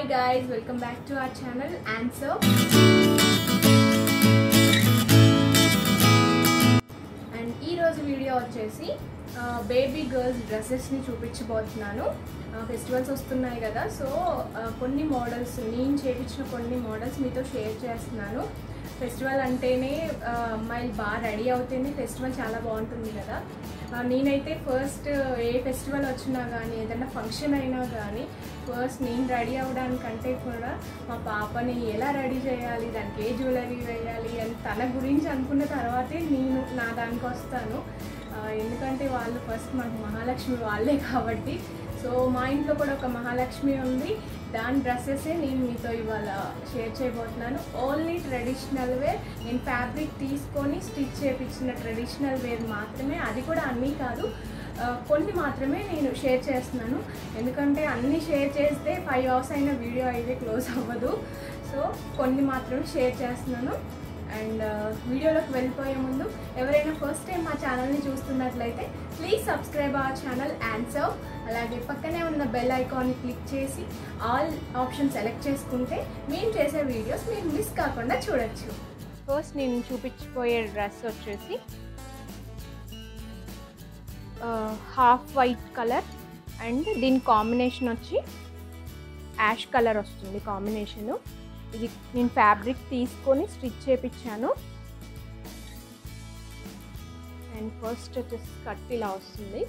hi guys welcome back to our channel answer and ఈ రోజు video వచ్చేసి baby girls డ్రెస్సెస్ని చూపించబోతున్నాను ఫెస్టివల్స్ వస్తున్నాయి కదా సో కొన్ని మోడల్స్ నేను చేపించిన కొన్ని మోడల్స్ మీతో షేర్ చేస్తున్నాను ఫెస్టివల్ అంటేనే ఆ, అమ్మాయిలు బాగా రెడీ అవుతేనే ఫెస్టివల్ చాలా బాగుంటుంది కదా ఆ, నేనైతే ఫస్ట్ ఏ ఫెస్టివల్ వచ్చినా కానీ ఏదైనా ఫంక్షన్ అయినా కానీ ఫస్ట్ నేను రెడీ అవ్వడానికంటే కూడా మా పాపని ఎలా రెడీ చేయాలి దానికి ఏ జ్యువెలరీ వేయాలి అని తన గురించి అనుకున్న తర్వాతే నేను నా దానికి వస్తాను ఆ, ఎందుకంటే వాళ్ళు ఫస్ట్ మాకు మహాలక్ష్మి వాళ్ళే కాబట్టి సో మా ఇంట్లో కూడా ఒక మహాలక్ష్మి ఉంది దాని డ్రెస్సెసే నేను మీతో ఇవాళ షేర్ చేయబోతున్నాను ఓన్లీ ట్రెడిషనల్ వేర్ నేను ఫ్యాబ్రిక్ తీసుకొని స్టిచ్ చేయించిన ట్రెడిషనల్ వేర్ మాత్రమే అది కూడా అన్నీ కాదు ఆ, కొన్ని మాత్రమే నేను షేర్ చేస్తున్నాను ఎందుకంటే అన్నీ షేర్ చేస్తే ఫైవ్ అవర్స్ అయిన వీడియో అయితే క్లోజ్ అవ్వదు సో కొన్ని మాత్రమే షేర్ చేస్తున్నాను అండ్ వీడియోలోకి వెళ్ళిపోయే ముందు ఎవరైనా ఫస్ట్ టైం మా ఛానల్ని చూస్తున్నట్లయితే please subscribe our channel answer అలాగే పక్కనే ఉన్న బెల్ ఐకాన్ని క్లిక్ చేసి ఆల్ ఆప్షన్ సెలెక్ట్ చేసుకుంటే మేము చేసే వీడియోస్ మీరు మిస్ కాకుండా చూడొచ్చు ఫస్ట్ నేను చూపించిపోయే డ్రెస్ వచ్చేసి హాఫ్ వైట్ కలర్ అండ్ దీని కాంబినేషన్ వచ్చి యాష్ కలర్ వస్తుంది కాంబినేషను ఇది నేను ఫ్యాబ్రిక్ తీసుకొని స్టిచ్ చేపించాను అండ్ ఫస్ట్ వచ్చేసి కట్ ఇలా వస్తుంది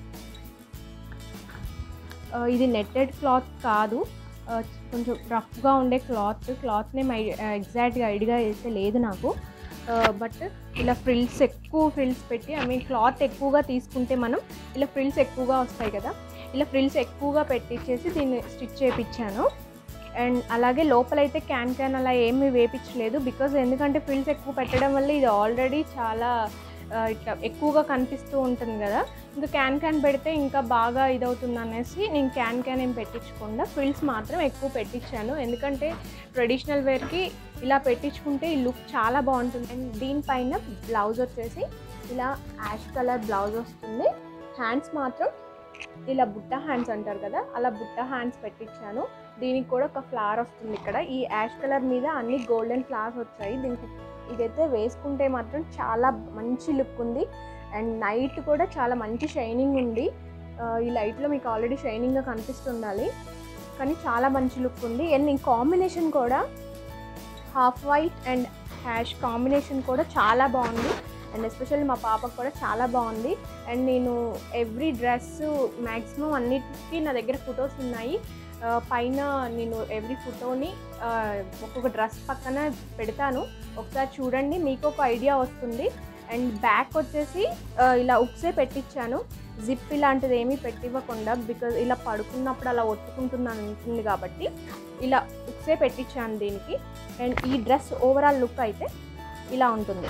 ఆ, ఇది నెట్టెడ్ క్లాత్ కాదు ఆ, కొంచెం రఫ్గా ఉండే క్లాత్ క్లాత్ నేమ్ ఎగ్జాక్ట్గా ఐడియా అయితే లేదు నాకు బట్ ఇలా ఫ్రిల్స్ ఎక్కువ ఫ్రిల్స్ పెట్టి ఐ మీన్ క్లాత్ ఎక్కువగా తీసుకుంటే మనం ఇలా ఫ్రిల్స్ ఎక్కువగా వస్తాయి కదా ఇలా ఫ్రిల్స్ ఎక్కువగా పెట్టించేసి దీన్ని స్టిచ్ చేయించాను అండ్ అలాగే లోపలైతే క్యాన్ క్యాన్ అలా ఏమీ వేపించలేదు బికాజ్ ఎందుకంటే ఫ్రిల్స్ ఎక్కువ పెట్టడం వల్ల ఇది ఆల్రెడీ చాలా ఆ, ఇట్లా ఎక్కువగా కనిపిస్తూ ఉంటుంది కదా ఇంకా క్యాన్ క్యాన్ పెడితే ఇంకా బాగా ఇదవుతుంది అనేసి నేను క్యాన్ క్యాన్ ఏం పెట్టించకుండా ఫ్రిల్స్ మాత్రం ఎక్కువ పెట్టించాను ఎందుకంటే ట్రెడిషనల్ వేర్కి ఇలా పెట్టించుకుంటే ఈ లుక్ చాలా బాగుంటుంది అండ్ దీనిపైన బ్లౌజ్ వచ్చేసి ఇలా యాష్ కలర్ బ్లౌజ్ వస్తుంది హ్యాండ్స్ మాత్రం ఇలా బుట్ట హ్యాండ్స్ అంటారు కదా అలా బుట్ట హ్యాండ్స్ పెట్టించాను దీనికి కూడా ఒక ఫ్లవర్ వస్తుంది ఇక్కడ ఈ యాష్ కలర్ మీద అన్ని గోల్డెన్ ఫ్లవర్స్ వచ్చాయి దీనికి ఇదైతే వేసుకుంటే మాత్రం చాలా మంచి లుక్ ఉంది అండ్ నైట్ కూడా చాలా మంచి షైనింగ్ ఉంది ఆ, ఈ లైట్లో మీకు ఆల్రెడీ షైనింగ్గా కనిపిస్తుండాలి కానీ చాలా మంచి లుక్ ఉంది అండ్ ఈ కాంబినేషన్ కూడా half white and ash combination కూడా చాలా బాగుంది అండ్ ఎస్పెషల్లీ మా పాపకు కూడా చాలా బాగుంది అండ్ నేను ఎవ్రీ డ్రెస్ మ్యాక్సిమం అన్నిటికీ నా దగ్గర ఫొటోస్ ఉన్నాయి ఆ, పైన నేను ఎవ్రీ ఫోటోని ఒక్కొక్క డ్రెస్ పక్కన పెడతాను ఒకసారి చూడండి మీకు ఒక ఐడియా వస్తుంది అండ్ బ్యాక్ వచ్చేసి ఆ, ఇలా ఉక్సే పెట్టించాను జిప్ ఇలాంటిది ఏమీ పెట్టివ్వకుండా బికాజ్ ఇలా పడుకున్నప్పుడు అలా ఒత్తుకుంటున్నాను ఉంటుంది కాబట్టి ఇలా ఉక్సే పెట్టించాను దీనికి అండ్ ఈ డ్రెస్ ఓవరాల్ లుక్ అయితే ఇలా ఉంటుంది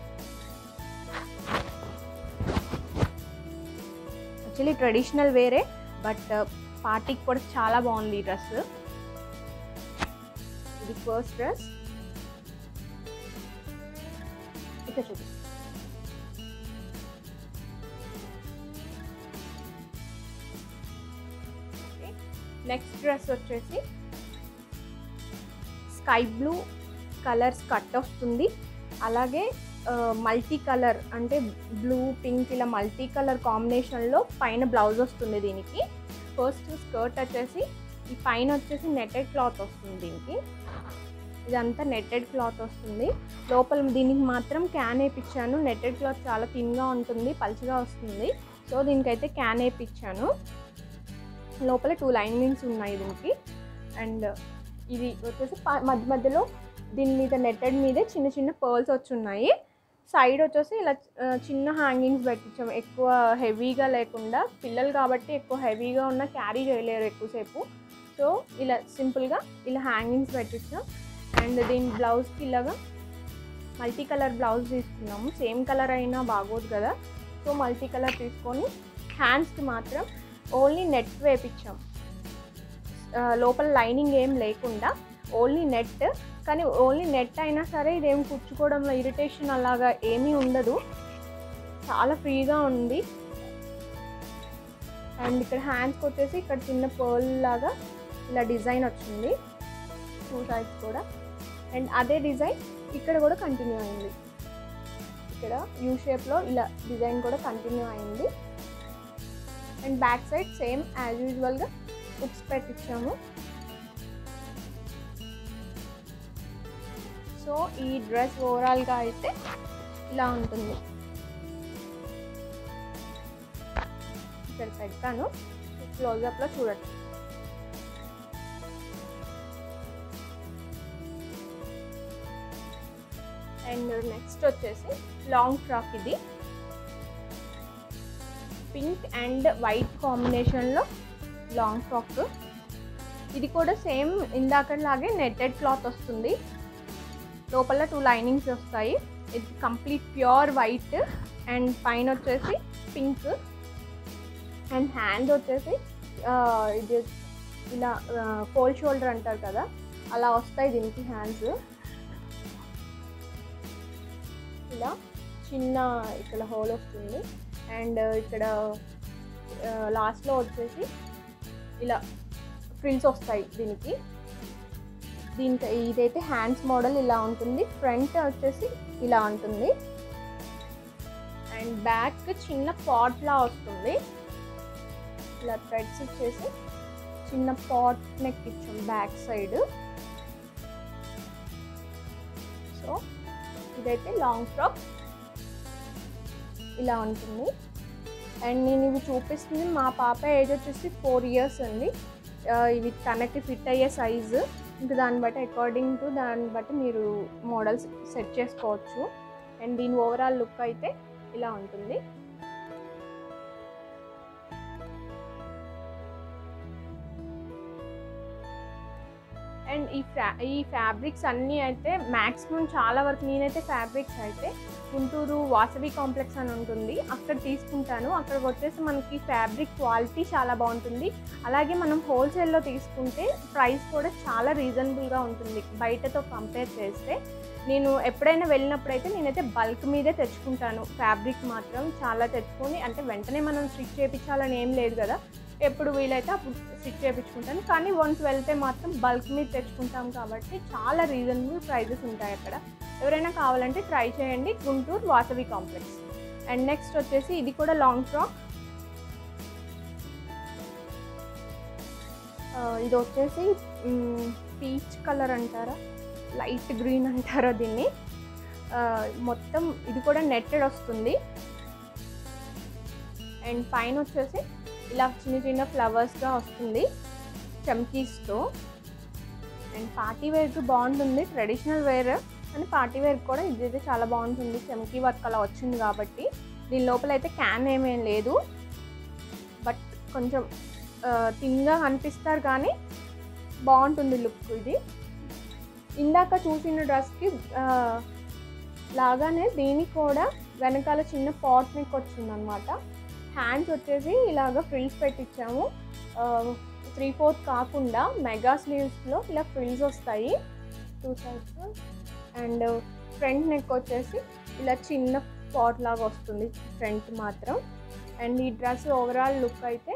యాక్చువల్లీ ట్రెడిషనల్ వేరే బట్ పార్టీకి కూడా చాలా బాగుంది ఈ డ్రెస్ ఇది ఫస్ట్ డ్రెస్ ఇక్కడ చూపి నెక్స్ట్ డ్రెస్ వచ్చేసి స్కై బ్లూ కలర్స్ కట్ వస్తుంది అలాగే మల్టీ కలర్ అంటే బ్లూ పింక్ ఇలా మల్టీ కలర్ కాంబినేషన్లో పైన బ్లౌజ్ వస్తుంది దీనికి ఫస్ట్ స్కర్ట్ వచ్చేసి ఈ పైన వచ్చేసి నెట్టెడ్ క్లాత్ వస్తుంది దీనికి ఇదంతా నెట్టెడ్ క్లాత్ వస్తుంది లోపల దీనికి మాత్రం క్యాన్ వేయించాను నెట్టెడ్ క్లాత్ చాలా థిన్గా ఉంటుంది పలుచగా వస్తుంది సో దీనికైతే క్యాన్ వేయించాను లోపల టూ లైనింగ్స్ ఉన్నాయి దీనికి అండ్ ఇది వచ్చేసి ప- మధ్య మధ్యలో దీని మీద నెట్టెడ్ మీదే చిన్న చిన్న పర్ల్స్ వచ్చి ఉన్నాయి సైడ్ వచ్చేసి ఇలా ఆ, చిన్న హ్యాంగింగ్స్ పెట్టించాం ఎక్కువ హెవీగా లేకుండా పిల్లలు కాబట్టి ఎక్కువ హెవీగా ఉన్న క్యారీ చేయలేరు ఎక్కువసేపు సో ఇలా సింపుల్గా ఇలా హ్యాంగింగ్స్ పెట్టించాం అండ్ దీని బ్లౌజ్కి ఇలాగా మల్టీ కలర్ బ్లౌజ్ తీసుకున్నాము సేమ్ కలర్ అయినా బాగోదు కదా సో మల్టీ కలర్ తీసుకొని హ్యాండ్స్కి మాత్రం ఓన్లీ నెట్ వేపించాం ఆ, లోపల లైనింగ్ ఏం లేకుండా ఓన్లీ నెట్ కానీ ఓన్లీ నెట్ అయినా సరే ఇదేం కుచ్చుకోవడంలో ఇరిటేషన్ అలాగా ఏమీ ఉండదు చాలా ఫ్రీగా ఉంది అండ్ ఇక్కడ హ్యాండ్స్కి వచ్చేసి ఇక్కడ చిన్న పర్ల్ లాగా ఇలా డిజైన్ వచ్చింది టూ సైడ్స్ కూడా అండ్ అదే డిజైన్ ఇక్కడ కూడా కంటిన్యూ అయింది ఇక్కడ యూ షేప్లో ఇలా డిజైన్ కూడా కంటిన్యూ అయింది and back side same as యూజువల్గా ఉక్స్ పెట్టించాము సో ఈ డ్రెస్ ఓవరాల్గా అయితే ఇలా ఉంటుంది ఇక్కడ పెడతాను క్లోజప్లో చూడొచ్చు అండ్ నెక్స్ట్ వచ్చేసి లాంగ్ ఫ్రాక్ ఇది పింక్ అండ్ వైట్ కాంబినేషన్లో లాంగ్ ఫ్రాక్ ఇది కూడా సేమ్ ఇందాకలాగే నెట్టెడ్ క్లాత్ వస్తుంది లోపల టూ లైనింగ్స్ వస్తాయి ఇది కంప్లీట్ ప్యూర్ వైట్ అండ్ పైన వచ్చేసి పింక్ అండ్ హ్యాండ్ వచ్చేసి ఆ, ఇది ఇలా కోల్డ్ షోల్డర్ అంటారు కదా అలా వస్తాయి దీనికి హ్యాండ్స్ ఇలా చిన్న ఇక్కడ హోల్ వస్తుంది అండ్ ఇక్కడ లాస్ట్లో వచ్చేసి ఇలా ఫ్రిల్స్ వస్తాయి దీనికి దీనికి ఇదైతే హ్యాండ్స్ మోడల్ ఇలా ఉంటుంది ఫ్రంట్ వచ్చేసి ఇలా ఉంటుంది అండ్ బ్యాక్ చిన్న పాట్లా వస్తుంది ఇలా థ్రెడ్స్ ఇచ్చేసి చిన్న పాట్ నెక్ ఇచ్చాం బ్యాక్ సైడ్ సో ఇదైతే లాంగ్ ఫ్రాక్ ఇలా ఉంటుంది అండ్ నేను ఇవి చూపిస్తుంది మా పాప ఏజ్ వచ్చేసి ఫోర్ ఇయర్స్ ఉంది ఆ, ఇవి తనకి ఫిట్ అయ్యే సైజు ఇంకా దాన్ని బట్టి అకార్డింగ్ టు దాన్ని బట్టి మీరు మోడల్స్ సెట్ చేసుకోవచ్చు అండ్ దీని ఓవరాల్ లుక్ అయితే ఇలా ఉంటుంది అండ్ ఈ ఫ్యా ఈ ఫ్యాబ్రిక్స్ అన్నీ అయితే మ్యాక్సిమం చాలా వరకు నేనైతే ఫ్యాబ్రిక్స్ అయితే గుంటూరు వాసవి కాంప్లెక్స్ అని ఉంటుంది అక్కడ తీసుకుంటాను అక్కడికి వచ్చేసి మనకి ఫ్యాబ్రిక్ క్వాలిటీ చాలా బాగుంటుంది అలాగే మనం హోల్సేల్లో తీసుకుంటే ప్రైస్ కూడా చాలా రీజనబుల్గా ఉంటుంది బయటతో కంపేర్ చేస్తే నేను ఎప్పుడైనా వెళ్ళినప్పుడైతే నేనైతే బల్క్ మీదే తెచ్చుకుంటాను ఫ్యాబ్రిక్ మాత్రం చాలా తెచ్చుకొని అంటే వెంటనే మనం స్టిచ్ చేయించాలని ఏం లేదు కదా ఎప్పుడు వీలైతే అప్పుడు స్టిచ్ చేయించుకుంటాను కానీ వన్స్ వెళ్తే మాత్రం బల్క్ మీద తెచ్చుకుంటాం కాబట్టి చాలా రీజనబుల్ ప్రైజెస్ ఉంటాయి అక్కడ ఎవరైనా కావాలంటే ట్రై చేయండి Guntur Vasavi complex and next వచ్చేసి ఇది కూడా లాంగ్ ఫ్రాక్ ఇది వచ్చేసి పీచ్ కలర్ అంటారా లైట్ గ్రీన్ అంటారా దీన్ని ఆ, మొత్తం ఇది కూడా నెట్టెడ్ వస్తుంది అండ్ పైన వచ్చేసి ఇలా చిన్న చిన్న ఫ్లవర్స్గా వస్తుంది చమ్కీస్తో అండ్ పార్టీ వేర్కి బాగుంటుంది ట్రెడిషనల్ వేర్ అని పార్టీ వేర్ కూడా ఇదైతే చాలా బాగుంటుంది చమ్కీ వర్క్ అలా వచ్చింది కాబట్టి దీని లోపల అయితే క్యాన్ ఏమేం లేదు బట్ కొంచెం థిన్గా కనిపిస్తారు కానీ బాగుంటుంది లుక్ ఇది ఇందాక చూసిన డ్రెస్కి లాగానే దీనికి కూడా వెనకాల చిన్న పాట్ నెక్ వచ్చిందనమాట హ్యాండ్స్ వచ్చేసి ఇలాగ ఫ్రిల్స్ పెట్టించాము త్రీ ఫోర్త్ కాకుండా మెగా స్లీవ్స్లో ఇలా ఫ్రిల్స్ వస్తాయి two sides and front neck వచ్చేసి ఇలా చిన్న పాట్ లాగా వస్తుంది ఫ్రంట్ మాత్రం అండ్ ఈ డ్రెస్ ఓవరాల్ లుక్ అయితే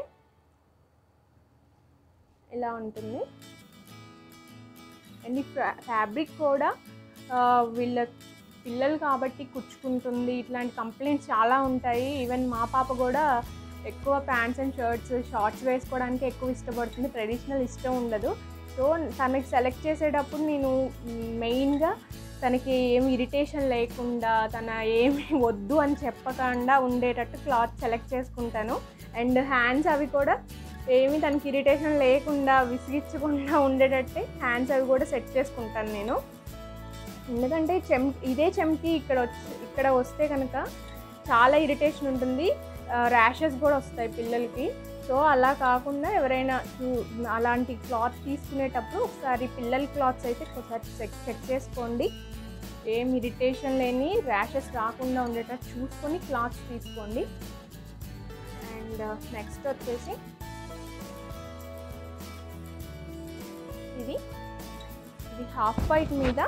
ఇలా ఉంటుంది అండ్ ఈ ఫ్యాబ్రిక్ కూడా ఆ, వీళ్ళ పిల్లలు కాబట్టి కుచ్చుకుంటుంది ఇట్లాంటి కంప్లైంట్స్ చాలా ఉంటాయి ఈవెన్ మా పాప కూడా ఎక్కువ ప్యాంట్స్ అండ్ షర్ట్స్ షార్ట్స్ వేసుకోవడానికి ఎక్కువ ఇష్టపడుతుంది ట్రెడిషనల్ ఇష్టం ఉండదు సో తనకి సెలెక్ట్ చేసేటప్పుడు నేను మెయిన్గా తనకి ఏం ఇరిటేషన్ లేకుండా తన ఏమి వద్దు అని చెప్పకుండా ఉండేటట్టు క్లాత్ సెలెక్ట్ చేసుకుంటాను అండ్ హ్యాండ్స్ అవి కూడా ఏమి తనకి ఇరిటేషన్ లేకుండా విసిగించకుండా ఉండేటట్టే హ్యాండ్స్ అవి కూడా సెట్ చేసుకుంటాను నేను ఎందుకంటే చెమ్ ఇదే చెమ్కి ఇక్కడ వచ్చి ఇక్కడ వస్తే కనుక చాలా ఇరిటేషన్ ఉంటుంది ర్యాషెస్ కూడా వస్తాయి పిల్లలకి సో అలా కాకుండా ఎవరైనా చూ- అలాంటి క్లాత్ తీసుకునేటప్పుడు ఒకసారి పిల్లల క్లాత్స్ అయితే ఒకసారి చెక్ చెక్ చేసుకోండి ఏం ఇరిటేషన్ లేని ర్యాషెస్ రాకుండా ఉండేటట్టు చూసుకొని క్లాత్స్ తీసుకోండి అండ్ నెక్స్ట్ వచ్చేసి ఇది ఇది హాఫ్ వైట్ మీద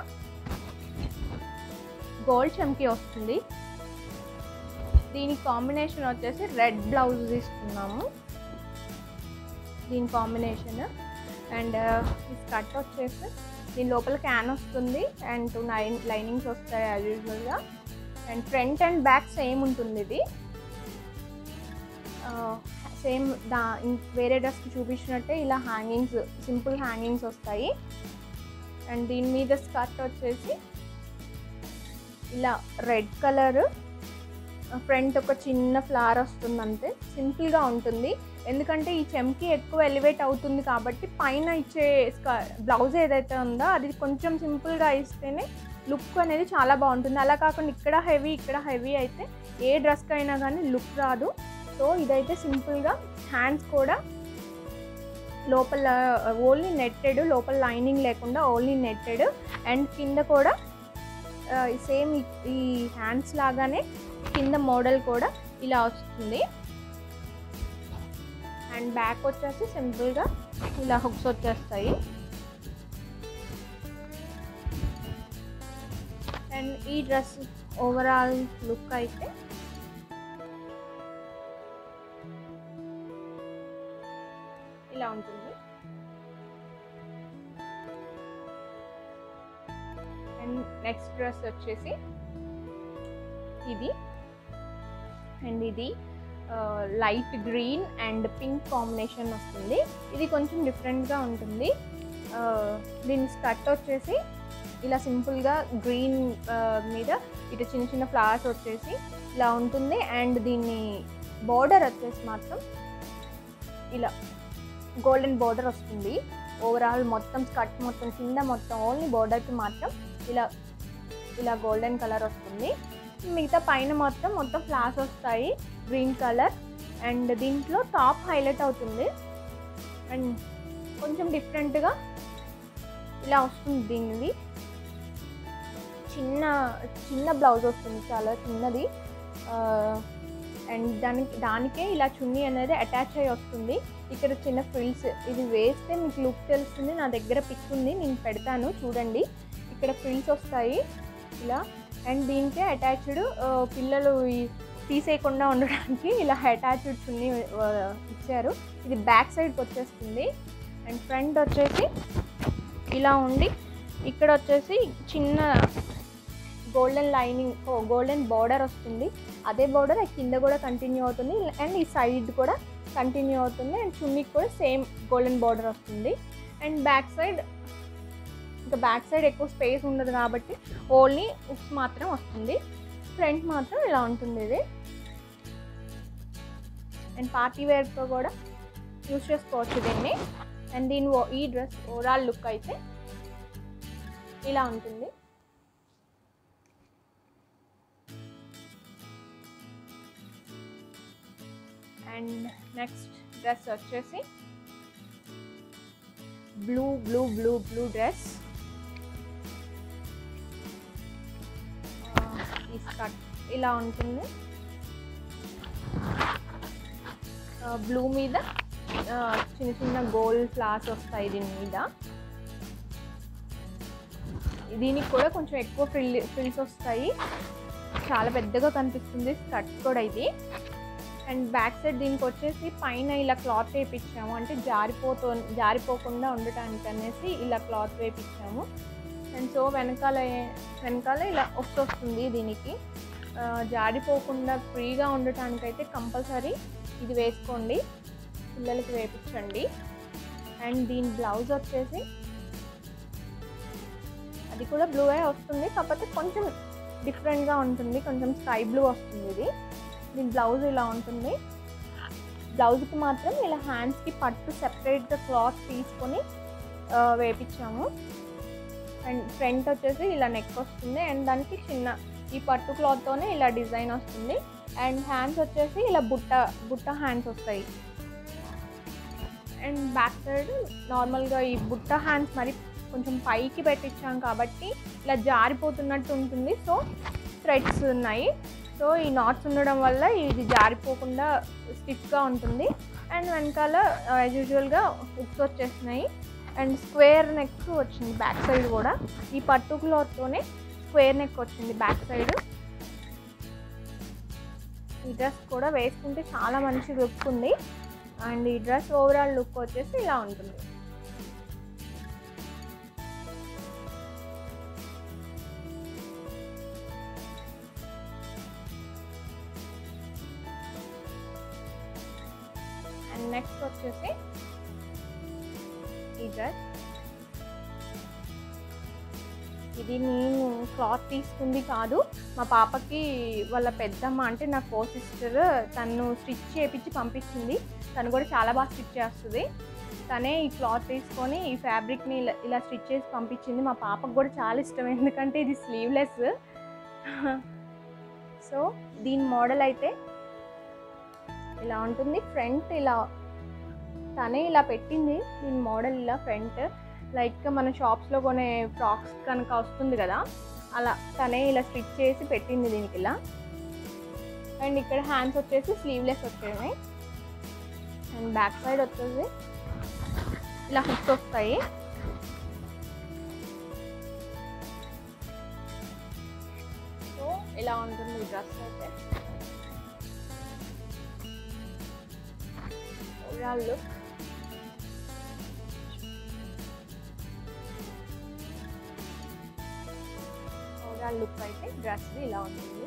గోల్డ్ చమ్కీ వస్తుంది దీని కాంబినేషన్ వచ్చేసి రెడ్ బ్లౌజ్ తీసుకున్నాము దీని కాంబినేషన్ అండ్ ఈ స్కర్ట్ వచ్చేసి దీని లోపల క్యాన్ వస్తుంది అండ్ టూ నైన్ లైనింగ్స్ వస్తాయి యాజ్ యూజువల్గా and front and back same ఉంటుంది ఇది సేమ్ దా ఇం- వేరే డ్రెస్కి చూపించినట్టే ఇలా హ్యాంగింగ్స్ సింపుల్ హ్యాంగింగ్స్ వస్తాయి అండ్ దీని మీద స్కర్ట్ వచ్చేసి ఇలా రెడ్ కలర్ ఫ్రంట్ ఒక చిన్న ఫ్లవర్ వస్తుంది అంతే సింపుల్గా ఉంటుంది ఎందుకంటే ఈ చెమ్కి ఎక్కువ ఎలివేట్ అవుతుంది కాబట్టి పైన ఇచ్చే బ్లౌజ్ ఏదైతే ఉందో అది కొంచెం సింపుల్గా ఇస్తేనే లుక్ అనేది చాలా బాగుంటుంది అలా కాకుండా ఇక్కడ హెవీ ఇక్కడ హెవీ అయితే ఏ డ్రెస్కి అయినా కానీ లుక్ రాదు సో ఇదైతే సింపుల్గా హ్యాండ్స్ కూడా లోపల ఓన్లీ నెట్టెడ్ లోపల లైనింగ్ లేకుండా ఓన్లీ నెట్టెడ్ అండ్ కింద కూడా సేమ్ ఈ హ్యాండ్స్ లాగానే కింద మోడల్ కూడా ఇలా వస్తుంది అండ్ బ్యాక్ వచ్చేసి సింపుల్గా ఇలా హుక్స్ వచ్చేస్తాయి అండ్ ఈ డ్రెస్ ఓవరాల్ లుక్ అయితే ఇలా ఉంటుంది అండ్ నెక్స్ట్ డ్రెస్ వచ్చేసి ఇది అండ్ ఇది light green and pink combination వస్తుంది ఇది కొంచెం డిఫరెంట్గా ఉంటుంది ఆ, దీని స్కర్ట్ వచ్చేసి ఇలా సింపుల్గా గ్రీన్ మీద ఇటు చిన్న చిన్న ఫ్లవర్స్ వచ్చేసి ఇలా ఉంటుంది అండ్ దీన్ని బార్డర్ వచ్చేసి మాత్రం ఇలా గోల్డెన్ బార్డర్ వస్తుంది ఓవరాల్ మొత్తం స్కర్ట్ మొత్తం కింద మొత్తం ఓన్లీ బార్డర్కి మాత్రం ఇలా ఇలా గోల్డెన్ కలర్ వస్తుంది మిగతా పైన మొత్తం మొత్తం ఫ్లాస్ వస్తాయి గ్రీన్ కలర్ అండ్ దీంట్లో టాప్ హైలైట్ అవుతుంది అండ్ కొంచెం డిఫరెంట్గా ఇలా వస్తుంది దీనిది చిన్న చిన్న బ్లౌజ్ వస్తుంది చాలా చిన్నది అండ్ దానికి దానికే ఇలా చున్నీ అనేది అటాచ్ అయ్యి వస్తుంది ఇక్కడ చిన్న ఫ్రిల్స్ ఇది వేస్తే మీకు లుక్ తెలుస్తుంది నా దగ్గర పిక్ ఉంది నేను పెడతాను చూడండి ఇక్కడ ఫ్రిల్స్ వస్తాయి ఇలా అండ్ దీనికే అటాచ్డ్ పిల్లలు ఈ తీసేయకుండా ఉండడానికి ఇలా అటాచ్డ్ చున్నీ ఆ, ఇచ్చారు ఇది బ్యాక్ సైడ్కి వచ్చేస్తుంది అండ్ ఫ్రంట్ వచ్చేసి ఇలా ఉండి ఇక్కడ వచ్చేసి చిన్న గోల్డెన్ లైనింగ్ గోల్డెన్ బార్డర్ వస్తుంది అదే బార్డర్ కింద కూడా కంటిన్యూ అవుతుంది అండ్ ఈ సైడ్ కూడా కంటిన్యూ అవుతుంది అండ్ చున్నీకి కూడా సేమ్ గోల్డెన్ బార్డర్ వస్తుంది అండ్ బ్యాక్ సైడ్ ఇంకా బ్యాక్ సైడ్ ఎక్కువ స్పేస్ ఉండదు కాబట్టి ఓన్లీ ఉక్స్ మాత్రం వస్తుంది ఫ్రంట్ మాత్రం ఇలా ఉంటుంది ఇది అండ్ పార్టీ వేర్తో కూడా యూస్ చేసుకోవచ్చు దీన్ని అండ్ దీని ఓ- ఈ డ్రెస్ ఓవరాల్ లుక్ అయితే ఇలా ఉంటుంది అండ్ నెక్స్ట్ డ్రెస్ వచ్చేసి blue blue blue blue dress ఈ స్కర్ట్ ఇలా ఉంటుంది బ్లూ మీద ఆ, చిన్న చిన్న గోల్డ్ ఫ్లాస్ వస్తాయి దీని మీద దీనికి కూడా కొంచెం ఎక్కువ ఫ్రిల్ ఫ్రిల్స్ వస్తాయి చాలా పెద్దగా కనిపిస్తుంది స్కర్ట్ కూడా ఇది అండ్ బ్యాక్ సైడ్ దీనికి వచ్చేసి పైన ఇలా క్లాత్ వేయించాము అంటే జారిపోతూ జారిపోకుండా ఉండటానికి అనేసి ఇలా క్లాత్ వేయించాము అండ్ సో వెనకాల ఏ- వెనకాల ఇలా వస్తుంది దీనికి ఆ, జారిపోకుండా ఫ్రీగా ఉండటానికైతే కంపల్సరీ ఇది వేసుకోండి పిల్లలకి వేయించండి అండ్ దీని బ్లౌజ్ వచ్చేసి అది కూడా బ్లూ ఏ వస్తుంది కాకపోతే కొంచెం డిఫరెంట్గా ఉంటుంది కొంచెం స్కై బ్లూ వస్తుంది ఇది దీని బ్లౌజ్ ఇలా ఉంటుంది బ్లౌజ్కి మాత్రం ఇలా హ్యాండ్స్కి పట్టు సెపరేట్గా క్లాత్ తీసుకొని ఆ, వేపించాము అండ్ ఫ్రంట్ వచ్చేసి ఇలా నెక్ వస్తుంది అండ్ దానికి చిన్న ఈ పట్టు క్లాత్తోనే ఇలా డిజైన్ వస్తుంది అండ్ హ్యాండ్స్ వచ్చేసి ఇలా బుట్ట బుట్ట హ్యాండ్స్ వస్తాయి అండ్ బ్యాక్ సైడ్ నార్మల్గా ఈ బుట్ట హ్యాండ్స్ మరి కొంచెం పైకి పెట్టించాం కాబట్టి ఇలా జారిపోతున్నట్టు ఉంటుంది సో థ్రెడ్స్ ఉన్నాయి సో ఈ నాట్స్ ఉండడం వల్ల ఇది జారిపోకుండా స్టిఫ్గా ఉంటుంది అండ్ వెనకాల యాజ్ యూజువల్గా హుక్స్ వచ్చేసినాయి అండ్ స్క్వేర్ నెక్ వచ్చింది బ్యాక్ సైడ్ కూడా ఈ పట్టు క్లాత్తోనే స్క్వేర్ నెక్ వచ్చింది బ్యాక్ సైడ్ ఈ డ్రెస్ కూడా వేసుకుంటే చాలా మంచి లుక్ ఉంది అండ్ ఈ డ్రెస్ ఓవరాల్ లుక్ వచ్చేసి ఇలా ఉంటుంది అండ్ నెక్స్ట్ వచ్చేసి ఈ డ్రెస్ ఇది నేను క్లాత్ తీసుకుంది కాదు మా పాపకి వాళ్ళ పెద్దమ్మ అంటే నా కో సిస్టర్ తను స్టిచ్ చేపించి పంపించింది తను కూడా చాలా బాగా స్టిచ్ చేస్తుంది తనే ఈ క్లాత్ తీసుకొని ఈ ఫ్యాబ్రిక్ని ఇలా ఇలా స్టిచ్ చేసి పంపించింది మా పాపకు కూడా చాలా ఇష్టం ఎందుకంటే ఇది స్లీవ్లెస్ సో దీని మోడల్ అయితే ఇలా ఉంటుంది ఫ్రంట్ ఇలా తనే ఇలా పెట్టింది దీని మోడల్ ఇలా ఫ్రంట్ లైక్ మన షాప్స్లో కొనే ఫ్రాక్స్ కనుక వస్తుంది కదా అలా తనే ఇలా స్టిచ్ చేసి పెట్టింది దీనికి ఇలా అండ్ ఇక్కడ హ్యాండ్స్ వచ్చేసి స్లీవ్లెస్ వచ్చాయి అండ్ బ్యాక్ సైడ్ వచ్చేసి ఇలా హుక్స్ వస్తాయి సో ఇలా ఉంటుంది ఈ డ్రెస్ అయితే ఓవరాల్ లుక్ ఓవరాల్ లుక్ అయితే డ్రెస్ ఇలా ఉంటుంది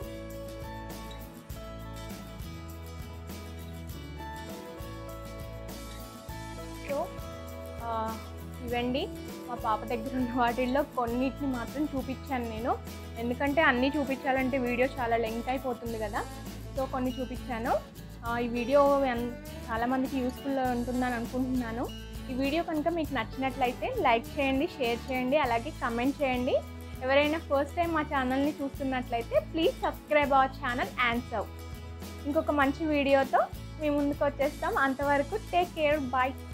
సో ఆ, ఇవండి మా పాప దగ్గర ఉన్న వాటిల్లో కొన్నిటిని మాత్రం చూపించాను నేను ఎందుకంటే అన్నీ చూపించాలంటే వీడియో చాలా లెంగ్త్ అయిపోతుంది కదా సో కొన్ని చూపించాను ఆ, ఈ వీడియో ఎన్- చాలామందికి యూస్ఫుల్ ఉంటుందని అనుకుంటున్నాను ఈ వీడియో కనుక మీకు నచ్చినట్లయితే లైక్ చేయండి షేర్ చేయండి అలాగే కమెంట్ చేయండి ఎవరైనా ఫస్ట్ టైం మా ఛానల్ని చూస్తున్నట్లయితే please subscribe our channel and సవ్ ఇంకొక మంచి వీడియోతో మీ ముందుకు వచ్చేస్తాం అంతవరకు టేక్ కేర్ బాయ్